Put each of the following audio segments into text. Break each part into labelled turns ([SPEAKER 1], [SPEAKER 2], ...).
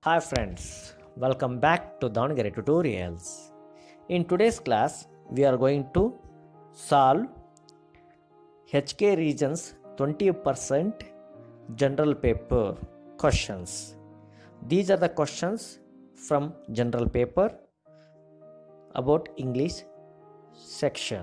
[SPEAKER 1] Hi friends, welcome back to Davangere Tutorials. In today's class, we are going to solve HK regions 20% general paper questions. These are the questions from general paper about English section.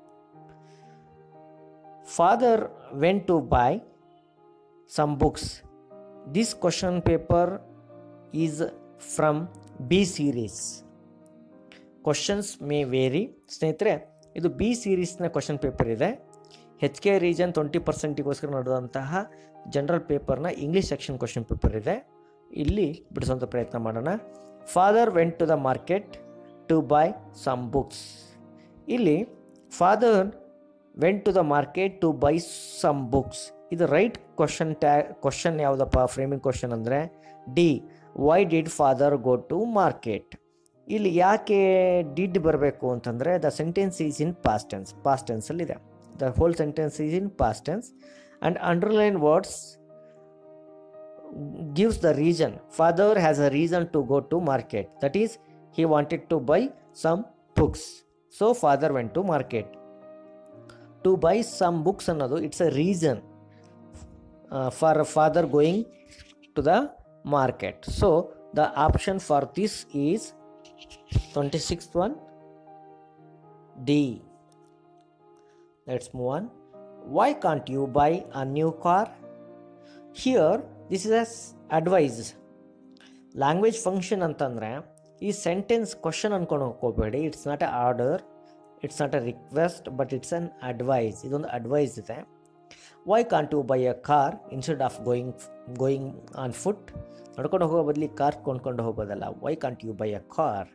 [SPEAKER 1] Father went to buy some books. This question paper is from B series questions may vary ಸ್ನೇಹಿತರೆ ಇದು B ಸೀರೀಸ್ನ question paper ಇದೆ H K region twenty ಪರ್ಸೆಂಟಿಗೋಸ್ಕರ ನಡೆದಂತಹ general ಪೇಪರ್ನ English section question paper ಇದೆ ಇಲ್ಲಿ ಬಿಡಿಸುವಂಥ ಪ್ರಯತ್ನ ಮಾಡೋಣ father went to the market to buy some books ಇಲ್ಲಿ father went to the market to buy some books ಇದು ರೈಟ್ ಕ್ವಶನ್ ಟ್ಯಾ ಕ್ವಶನ್ ಯಾವುದಪ್ಪ ಫ್ರೇಮಿಂಗ್ ಕ್ವಶನ್ ಅಂದರೆ D why did father go to market ಇಲ್ಲಿ ಯಾಕೆ ಡಿಡ್ ಬರಬೇಕು ಅಂತಂದರೆ the sentence is in past tense past ಟೆನ್ಸಲ್ಲಿದೆ the whole sentence is in past tense and underline words gives the reason father has a reason to go to market that is he wanted to buy some books so father went to market to buy some books ಅನ್ನೋದು it's a reason for father going to the market so the option for this is twenty sixth one D let's move on why can't you buy a new car here this is as advice language function ಅಂತಂದರೆ ಈ sentence question ಅನ್ಕೊಂಡು ಹೋಗ್ಕೋಬೇಡಿ it's not a order it's not a request but it's an advice ಇದೊಂದು advice ಇದೆ why can't you buy a car instead of going going on foot ನಡ್ಕೊಂಡು ಹೋಗೋ ಬದಲಿ car ಕೊಂಡ್ಕೊಂಡು ಹೋಗೋದಲ್ಲ why can't you buy a car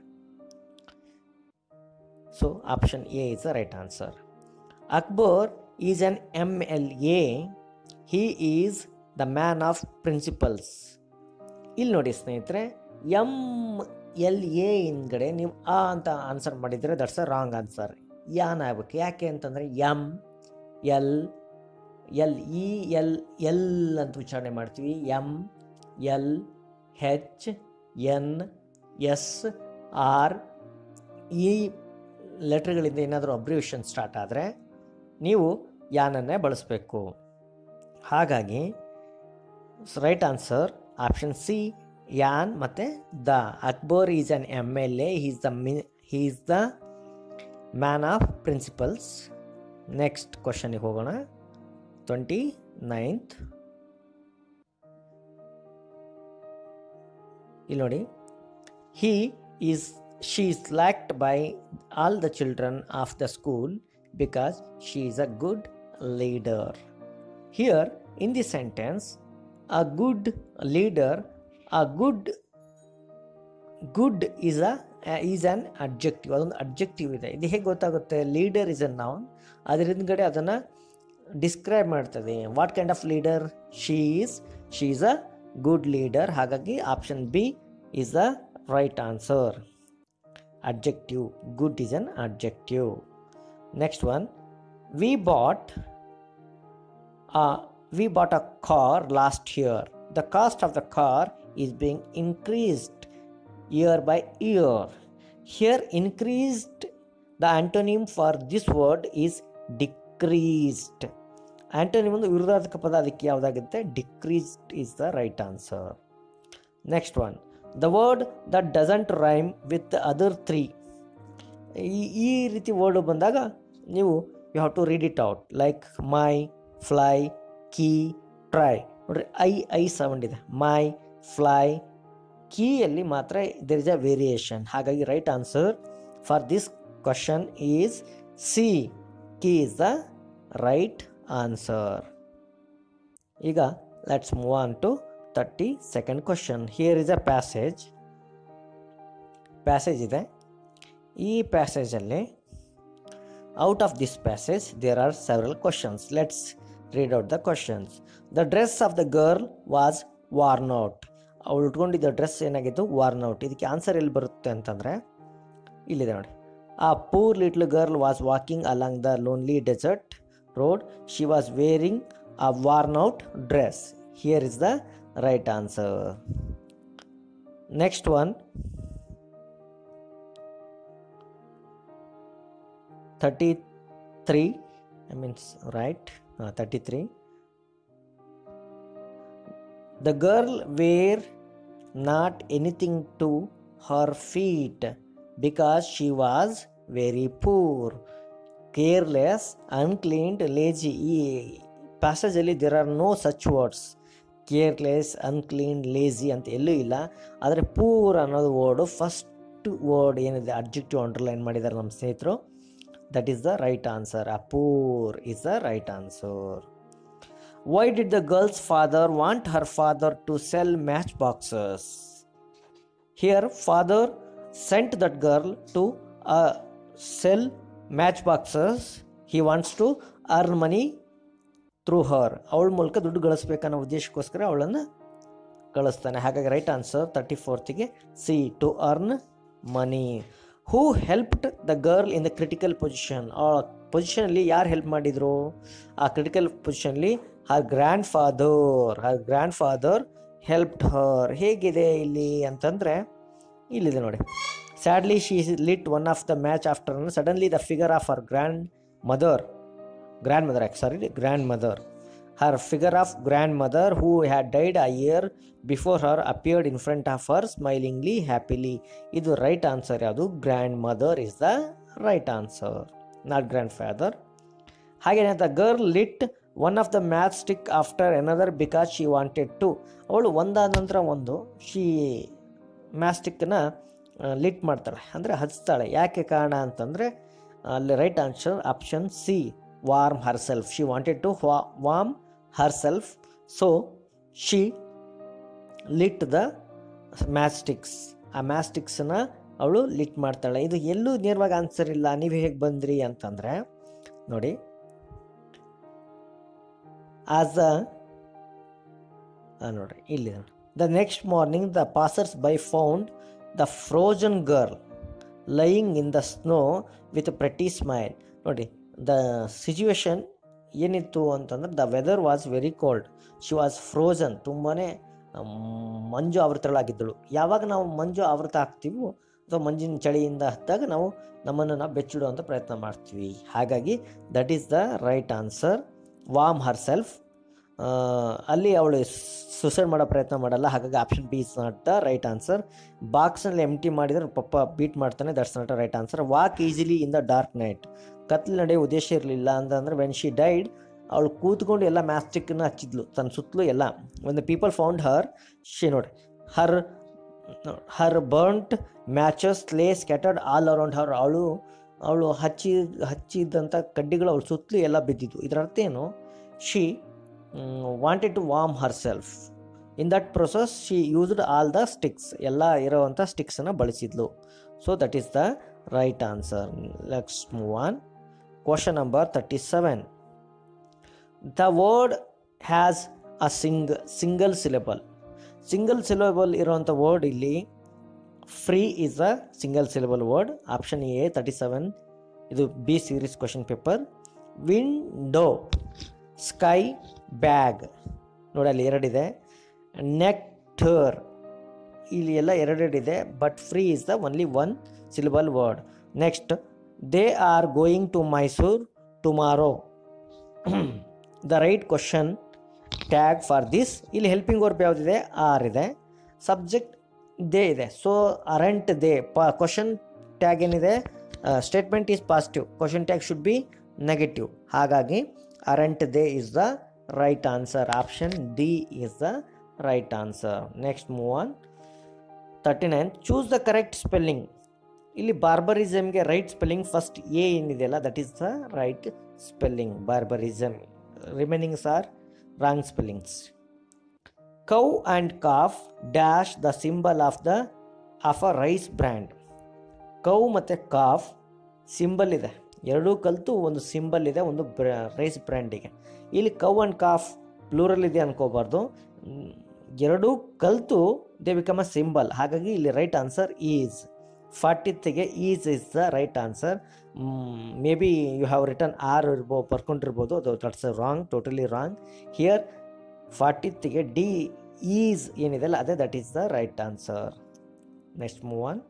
[SPEAKER 1] so option A is the right answer Akbar is an M L A he is the man of principles ಇಲ್ಲಿ ನೋಡಿ ಸ್ನೇಹಿತರೆ M L A ಹಿಂದ್ಗಡೆ ನೀವು ಆ ಅಂತ ಆನ್ಸರ್ ಮಾಡಿದರೆ ದಟ್ಸ್ ಅ ರಾಂಗ್ ಆನ್ಸರ್ ಯಾನ್ ಆಗ್ಬೇಕು ಯಾಕೆ ಅಂತಂದರೆ M L L E L L ಅಂತ ಉಚ್ಚಾರಣೆ ಮಾಡ್ತೀವಿ M L H N S R ಈ ಲೆಟ್ರ್ಗಳಿಂದ ಏನಾದರೂ ಅಬ್ರಿವೇಷನ್ ಸ್ಟಾರ್ಟ್ ಆದರೆ ನೀವು ಯಾನನ್ನೇ ಬಳಸಬೇಕು ಹಾಗಾಗಿ right answer option C an ಮತ್ತು the Akbar is an M L A he's the me he is the man of principles next ಕ್ವಶನಿಗೆ ಹೋಗೋಣ ಟ್ವೆಂಟಿ ನೈನ್ತ್ ಇಲ್ಲಿ ನೋಡಿ he is she is liked by all the children of the school because she is a good leader here in the sentence a good leader a good good is a is an adjective ಅದೊಂದು adjective ಇದೆ ಇದು ಹೇಗೆ ಗೊತ್ತಾಗುತ್ತೆ leader is a noun ಅದ್ರ ಹಿಂದ್ಗಡೆ ಅದನ್ನು describe ಮಾಡ್ತದೆ what kind of leader she is she is a good leader ಹಾಗಾಗಿ option B is the right answer objective good is an objective next one we bought we bought a car last year. The cost of the car is being increased year by year. Here, increased, the antonym for this word is decreased. Antonym ಒಂದು ವಿರುದ್ಧಾರ್ಥಕ ಪದ ಅದಕ್ಕೆ ಯಾವುದಾಗುತ್ತೆ decreased is the right answer next one the word that doesn't rhyme with other three ಈ ಈ ರೀತಿ word ಬಂದಾಗ ನೀವು you have to read it out like my fly key try ನೋಡ್ರಿ ಐ ಐ ಸೌಂಡ್ ಇದೆ ಮೈ ಫ್ಲೈ ಕೀಯಲ್ಲಿ ಮಾತ್ರ there is a variation ಹಾಗಾಗಿ right answer for this question is C key is the right answer ಈಗ let's move on to thirty second question here is a passage passage ಇದೆ ಈ ಪ್ಯಾಸೇಜಲ್ಲಿ out of this passage there are several questions let's read out the questions the dress of the girl was worn out ಅವಳು ಉಟ್ಕೊಂಡಿದ್ದ dress ಏನಾಗಿತ್ತು worn out ಇದಕ್ಕೆ answer ಎಲ್ಲಿ ಬರುತ್ತೆ ಅಂತಂದರೆ ಇಲ್ಲಿದೆ ನೋಡಿ a poor little girl was walking along the lonely desert road she was wearing a worn out dress. Here is the right answer. Next one thirty three I means right thirty three The girl wear not anything to her feet because she was very poor. Careless, uncleaned, lazy. ಈ ಪ್ಯಾಸೇಜಲ್ಲಿ there are no such words careless unclean lazy ಅಂತ ಎಲ್ಲೂ ಇಲ್ಲ ಆದರೆ poor ಅನ್ನೋದು word first word ಏನಿದೆ objective underline ಮಾಡಿದ್ದಾರೆ ನಮ್ಮ ಸ್ನೇಹಿತರು that is the right answer ಆ poor is the right answer Why did the girl's father want her father to sell matchboxes? Here, father sent that girl to uh, sell matchboxes. He wants to earn money through her ಅವಳ ಮೂಲಕ ದುಡ್ಡು ಗಳಿಸ್ಬೇಕನ್ನೋ ಉದ್ದೇಶಕ್ಕೋಸ್ಕರ ಅವಳನ್ನು ಕಳಿಸ್ತಾನೆ ಹಾಗಾಗಿ right answer thirty ಫೋರ್ತಿಗೆ C to earn money who helped the girl in the critical position ಆ ಪೊಸಿಷನಲ್ಲಿ ಯಾರು ಹೆಲ್ಪ್ ಮಾಡಿದರು ಆ ಕ್ರಿಟಿಕಲ್ ಪೊಸಿಷನ್ಲಿ her grandfather her grandfather helped her ಹೇಗಿದೆ ಇಲ್ಲಿ ಅಂತಂದರೆ ಇಲ್ಲಿದೆ ನೋಡಿ sadly she lit one of the match after suddenly the figure of her grandmother grandmother sorry grand mother her figure of grandmother who had died a year before her appeared in front of her smilingly happily ಇದು right answer ಯಾವುದು grandmother is the right answer not grandfather ಹಾಗೆಯೇ the girl lit one of the matchstick after another because she wanted to ಅವಳು ಒಂದಾದ ನಂತರ ಒಂದು she match ಸ್ಟಿಕ್ಕನ್ನ lit ಮಾಡ್ತಾಳೆ ಅಂದರೆ ಹಚ್ತಾಳೆ ಯಾಕೆ ಕಾರಣ ಅಂತಂದರೆ ಅಲ್ಲಿ right answer option C warm herself she wanted to warm herself so she lit the matchsticks ಆ ಮ್ಯಾಸ್ಟಿಕ್ಸನ್ನ ಅವಳು ಲಿಟ್ ಮಾಡ್ತಾಳೆ ಇದು ಎಲ್ಲೂ ನೇರವಾಗಿ ಆನ್ಸರ್ ಇಲ್ಲ ನೀವು ಹೇಗೆ ಬಂದ್ರಿ ಅಂತಂದರೆ ನೋಡಿ ಆಸ್ ಅ ನೋಡ್ರಿ ಇಲ್ಲಿ the next morning the passers by found the frozen girl lying in the snow with pretty smile ನೋಡಿ ದ ಸಿಚುವೇಶನ್ ಏನಿತ್ತು ಅಂತಂದ್ರೆ the weather was very cold she was frozen ತುಂಬಾ ಮಂಜು ಆವೃತಳಾಗಿದ್ದಳು ಯಾವಾಗ ನಾವು ಮಂಜು ಆವೃತ ಆಗ್ತೀವೋ ಅಥವಾ ಮಂಜಿನ ಚಳಿಯಿಂದ ಹತ್ತಾಗ ನಾವು ನಮ್ಮನ್ನು ನಾವು ಬೆಚ್ಚಿಡುವಂಥ ಪ್ರಯತ್ನ ಮಾಡ್ತೀವಿ ಹಾಗಾಗಿ that is the right answer warm herself ಅಲ್ಲಿ ಅವಳು ಸುಸೈಡ್ ಮಾಡೋ ಪ್ರಯತ್ನ ಮಾಡಲ್ಲ ಹಾಗಾಗಿ option B is not the right answer ಬಾಕ್ಸ್ನಲ್ಲಿ ಎಮ್ ಟಿ ಮಾಡಿದರೆ ಪಪ್ಪ ಬೀಟ್ ಮಾಡ್ತಾನೆ that's not right answer walk easily in the dark night ಕತ್ಲು ನಡೆಯೋ ಉದ್ದೇಶ ಇರಲಿಲ್ಲ ಅಂತಂದರೆ ವೆನ್ ಶಿ ಡೈಡ್ ಅವಳು ಕೂತ್ಕೊಂಡು ಎಲ್ಲ ಮ್ಯಾಸ್ಟಿಕ್ನ ಹಚ್ಚಿದ್ಲು ತನ್ನ ಸುತ್ತಲೂ ಎಲ್ಲ ಒಂದು ಪೀಪಲ್ ಫೌಂಡ್ ಹರ್ ಶಿ ನೋಡಿ her her burnt matches lay scattered all around her ಅವಳು ಅವಳು ಹಚ್ಚಿ ಹಚ್ಚಿದಂಥ ಕಡ್ಡಿಗಳು ಅವಳು ಸುತ್ತಲೂ ಎಲ್ಲ ಬಿದ್ದಿದ್ದು ಇದರ ಅರ್ಥ ಏನು she wanted to warm herself in that process she used all the sticks ಎಲ್ಲ ಇರೋವಂಥ ಸ್ಟಿಕ್ಸನ್ನು ಬಳಸಿದ್ಲು so that is the right answer let's move on question number thirty seven the word has a sing single syllable single syllable ಇರುವಂಥ word ಇಲ್ಲಿ free is a single syllable word option A thirty seven ಇದು B series question paper window sky bag ನೋಡಿ ಅಲ್ಲಿ ಎರಡಿದೆ nectar ಇಲ್ಲಿ ಎಲ್ಲ ಎರಡೆರಡಿದೆ but free is the only one syllable word next they are going to Mysore tomorrow the right question tag for this ಇಲ್ಲಿ helping verb ಯಾವುದಿದೆ are ಇದೆ subject they ಇದೆ ಸೊ ಅರೆಂಟ್ ದೇ ಪ ಕ್ವಶನ್ ಟ್ಯಾಗ್ ಏನಿದೆ statement is positive question tag should be negative ಹಾಗಾಗಿ aren't they is the right answer option D is the right answer next move on thirty nine choose the correct spelling ಇಲ್ಲಿ ಬಾರ್ಬರಿಸಮ್ಗೆ right spelling first A ಏನಿದೆಯಲ್ಲ that is the right spelling barbarism remainings are wrong spellings cow and calf dash the symbol of the of a rice brand cow ಮತ್ತು calf symbol ಇದೆ ಎರಡೂ ಕಲಿತು ಒಂದು symbol ಇದೆ ಒಂದು ಬ್ರ ರೈಸ್ ಬ್ರ್ಯಾಂಡಿಗೆ ಇಲ್ಲಿ ಕೌ ಆ್ಯಂಡ್ ಕಾಫ್ ಪ್ಲೂರಲ್ ಇದೆ ಅನ್ಕೋಬಾರ್ದು ಎರಡೂ ಕಲಿತು ದೇ ಬಿಕಮ್ ಅ ಸಿಂಬಲ್ ಹಾಗಾಗಿ ಇಲ್ಲಿ ರೈಟ್ ಆನ್ಸರ್ ಈಸ್ ಫಾರ್ಟಿತ್ಗೆ is is the right answer maybe you have return or ಇರ್ಬೋ ಬರ್ಕೊಂಡಿರ್ಬೋದು ಅದು that's wrong totally wrong here ಫಾರ್ಟಿತ್ಗೆ ಡಿ ಈಸ್ ಏನಿದೆ ಅಲ್ಲ ಅದೇ that is the right answer next move on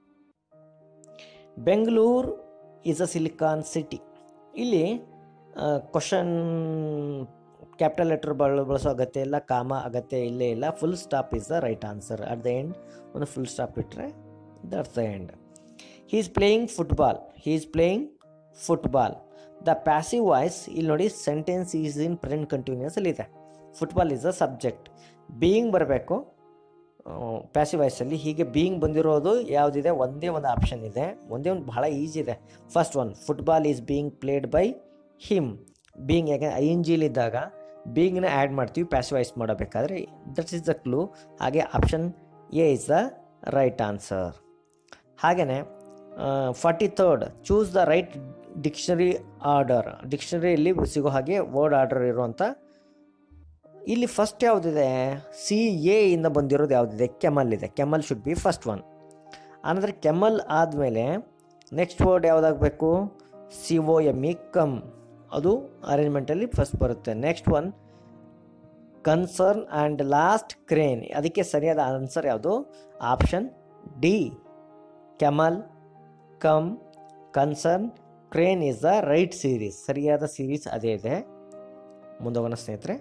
[SPEAKER 1] Bengaluru is a silicon city ಇಲ್ಲಿ question capital letter ಬಳ ಬಳಸೋ ಅಗತ್ಯ ಇಲ್ಲ ಕಾಮ ಅಗತ್ಯ ಇಲ್ಲೇ ಇಲ್ಲ full stop is the right answer at the end ಒಂದು ಫುಲ್ ಸ್ಟಾಪ್ ಇಟ್ಟರೆ that's the end he is playing football he is playing football the passive voice ಇಲ್ಲಿ ನೋಡಿ sentence is in present continuous ಅಲ್ಲಿ ಇದೆ football is a subject being ಬರಬೇಕು passive ವಾಯ್ಸಲ್ಲಿ ಹೀಗೆ being ಬಂದಿರೋದು ಯಾವುದಿದೆ ಒಂದೇ ಒಂದು ಆಪ್ಷನ್ ಇದೆ ಒಂದೇ ಒಂದು ಬಹಳ ಈಸಿ ಇದೆ first one football is being played by him being ಯಾಕೆ ಐ ಎನ್ ಜಿಲಿದ್ದಾಗ ಬೀಯಿಂಗ್ನ ಆ್ಯಡ್ ಮಾಡ್ತೀವಿ ಪ್ಯಾಸಿವ್ ವಾಯ್ಸ್ ಮಾಡಬೇಕಾದ್ರೆ ದಟ್ ಈಸ್ ದ ಕ್ಲೂ ಹಾಗೆ option A is the right answer ಹಾಗೆಯೇ forty third choose the right dictionary order ಡಿಕ್ಷನರಿಯಲ್ಲಿ ಸಿಗೋ ಹಾಗೆ ವರ್ಡ್ ಆರ್ಡರ್ ಇರುವಂಥ ಇಲ್ಲಿ ಫಸ್ಟ್ ಯಾವುದಿದೆ ಸಿ ಎ ಇಂದ ಬಂದಿರೋದು ಯಾವುದಿದೆ ಕೆಮಲ್ ಇದೆ camel should be first one ಅಂದರೆ ಕೆಮಲ್ ಆದಮೇಲೆ ನೆಕ್ಸ್ಟ್ ವರ್ಡ್ ಯಾವುದಾಗಬೇಕು C O M E come ಅದು ಅರೇಂಜ್ಮೆಂಟಲ್ಲಿ ಫಸ್ಟ್ ಬರುತ್ತೆ next one concern and last crane ಅದಕ್ಕೆ ಸರಿಯಾದ ಆನ್ಸರ್ ಯಾವುದು option D camel come concern crane is the right series ಸರಿಯಾದ ಸೀರೀಸ್ ಅದೇ ಇದೆ ಮುಂದೋಗೋಣ ಸ್ನೇಹಿತರೆ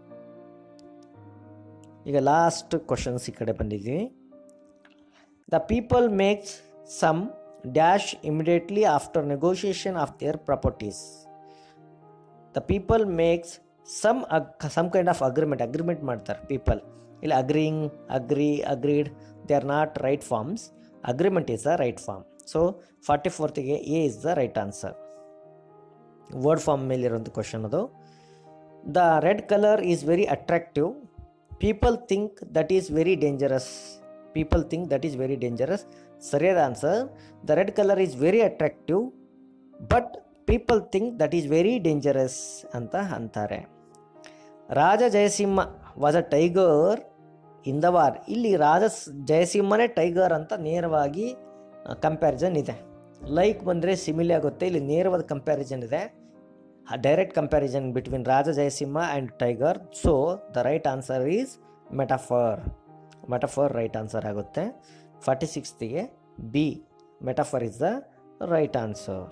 [SPEAKER 1] ಈಗ ಲಾಸ್ಟ್ ಕ್ವಶನ್ಸ್ ಈ ಕಡೆ ಬಂದಿದ್ದೀವಿ the people makes some dash immediately after negotiation of their properties the people makes some ಅಗ್ some kind of agreement agreement ಮಾಡ್ತಾರೆ ಪೀಪಲ್ ಇಲ್ಲಿ agreeing agree agreed they are not right forms agreement is the right form so forty ಫೋರ್ತಿಗೆ A is the right answer word form ಮೇಲಿರೋಂಥ question ಅದು the red colour is very attractive people think that is very dangerous people think that is very dangerous ಸರಿಯಾದ answer the red colour is very attractive but people think that is very dangerous ಅಂತ ಅಂತಾರೆ Raja Jayasimha was a tiger in the war ಇಲ್ಲಿ ರಾಜ ಸ್- ಜಯಸಿಂಹನೇ tiger ಅಂತ ನೇರವಾಗಿ comparison ಇದೆ like ಬಂದರೆ ಸಿಮಿಲಿ ಆಗುತ್ತೆ ಇಲ್ಲಿ ನೇರವಾದ ಕಂಪ್ಯಾರಿಸನ್ ಇದೆ direct comparison between Raja Jayasimha and tiger so the right answer is metaphor metaphor right answer ಆಗುತ್ತೆ ಫಾರ್ಟಿ ಸಿಕ್ಸ್ತಿಗೆ B metaphor is the right answer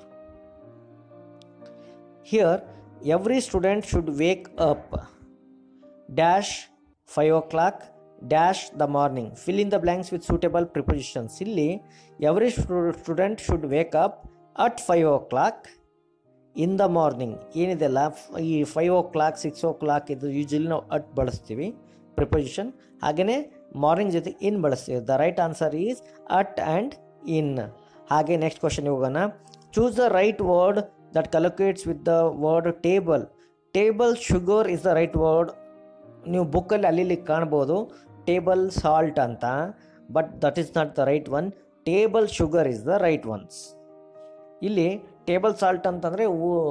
[SPEAKER 1] here every student should wake up dash five o'clock dash the morning fill in the blanks with suitable prepositions ಇಲ್ಲಿ every student should wake up at five o'clock in the morning ಏನಿದೆಲ್ಲ ಫ್- ಈ five o'clock six ಓ clock ಇದು usually ನಾವು at ಬಳಸ್ತೀವಿ preposition ಹಾಗೆಯೇ morning ಜೊತೆ in ಬಳಸ್ತೀವಿ the right answer is at and in ಹಾಗೆ ನೆಕ್ಸ್ಟ್ ಕ್ವಶನ್ ಹೋಗೋಣ choose the right word that collocates with the word table table sugar is the right word ನೀವು ಬುಕ್ಕಲ್ಲಿ ಅಲ್ಲಿ ಇಲ್ಲಿ ಕಾಣ್ಬೋದು ಟೇಬಲ್ ಸಾಲ್ಟ್ ಅಂತ but that is not the right one table sugar is the right ones ಇಲ್ಲಿ table salt ಅಂತಂದರೆ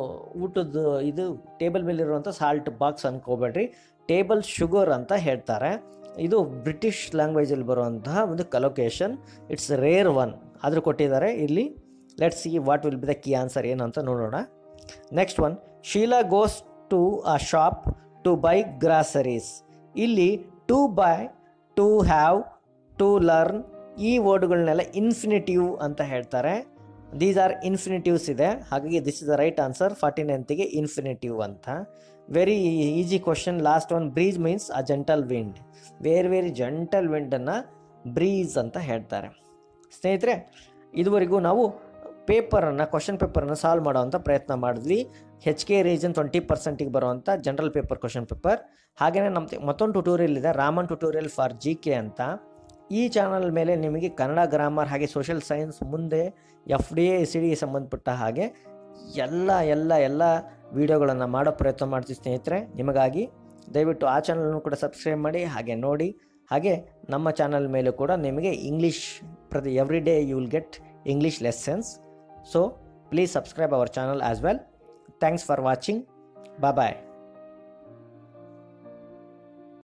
[SPEAKER 1] ಊಟದ ಇದು ಟೇಬಲ್ ಮೇಲಿರುವಂಥ ಸಾಲ್ಟ್ ಬಾಕ್ಸ್ ಅನ್ಕೋಬೇಡ್ರಿ ಟೇಬಲ್ ಶುಗರ್ ಅಂತ ಹೇಳ್ತಾರೆ ಇದು ಬ್ರಿಟಿಷ್ ಲ್ಯಾಂಗ್ವೇಜಲ್ಲಿ ಬರುವಂತಹ ಒಂದು ಕಲೊಕೇಶನ್ ಇಟ್ಸ್ ರೇರ್ ಒನ್ ಆದರೂ ಕೊಟ್ಟಿದ್ದಾರೆ ಇಲ್ಲಿ let's see what will be the key answer ಏನು ಅಂತ ನೋಡೋಣ next one Sheela goes to a shop to buy groceries ಇಲ್ಲಿ to buy to have to learn ಈ ವರ್ಡ್ಗಳನ್ನೆಲ್ಲ ಇನ್ಫಿನಿಟಿವ್ ಅಂತ ಹೇಳ್ತಾರೆ ದೀಸ್ ಆರ್ ಇನ್ಫಿನಿಟಿವ್ಸ್ ಇದೆ ಹಾಗಾಗಿ this is the right answer forty ನೈನ್ತಿಗೆ ಇನ್ಫಿನಿಟಿವ್ ಅಂತ very easy question last one breeze means a gentle wind where very gentle ವಿಂಡನ್ನು ಬ್ರೀಸ್ ಅಂತ ಹೇಳ್ತಾರೆ ಸ್ನೇಹಿತರೆ ಇದುವರೆಗೂ ನಾವು ಪೇಪರನ್ನು ಕ್ವಶನ್ ಪೇಪರನ್ನು ಸಾಲ್ವ್ ಮಾಡೋವಂಥ ಪ್ರಯತ್ನ ಮಾಡಿದ್ವಿ ಹೆಚ್ ಕೆ ರೀಜನ್ ಟ್ವೆಂಟಿ ಪರ್ಸೆಂಟಿಗೆ ಬರುವಂಥ ಜನರಲ್ ಪೇಪರ್ ಕ್ವಶನ್ ಪೇಪರ್ ಹಾಗೆಯೇ ನಮ್ಮ ಮತ್ತೊಂದು ಟ್ಯುಟೋರಿಯಲ್ ಇದೆ Raman tutorial for G K ಅಂತ ಈ ಚಾನಲ್ ಮೇಲೆ ನಿಮಗೆ ಕನ್ನಡ ಗ್ರಾಮರ್ ಹಾಗೆ ಸೋಷಿಯಲ್ ಸೈನ್ಸ್ ಮುಂದೆ F D A C D ಸಂಬಂಧಪಟ್ಟ ಹಾಗೆ ಎಲ್ಲ ಎಲ್ಲ ಎಲ್ಲ ವಿಡಿಯೋಗಳನ್ನು ಮಾಡೋ ಪ್ರಯತ್ನ ಮಾಡ್ತೀವಿ ಸ್ನೇಹಿತರೆ ನಿಮಗಾಗಿ ದಯವಿಟ್ಟು ಆ ಚಾನಲ್ನು ಕೂಡ ಸಬ್ಸ್ಕ್ರೈಬ್ ಮಾಡಿ ಹಾಗೆ ನೋಡಿ ಹಾಗೆ ನಮ್ಮ ಚಾನಲ್ ಮೇಲೂ ಕೂಡ ನಿಮಗೆ ಇಂಗ್ಲೀಷ್ ಪ್ರತಿ every day you will get English lessons so please subscribe our channel as well thanks for watching bye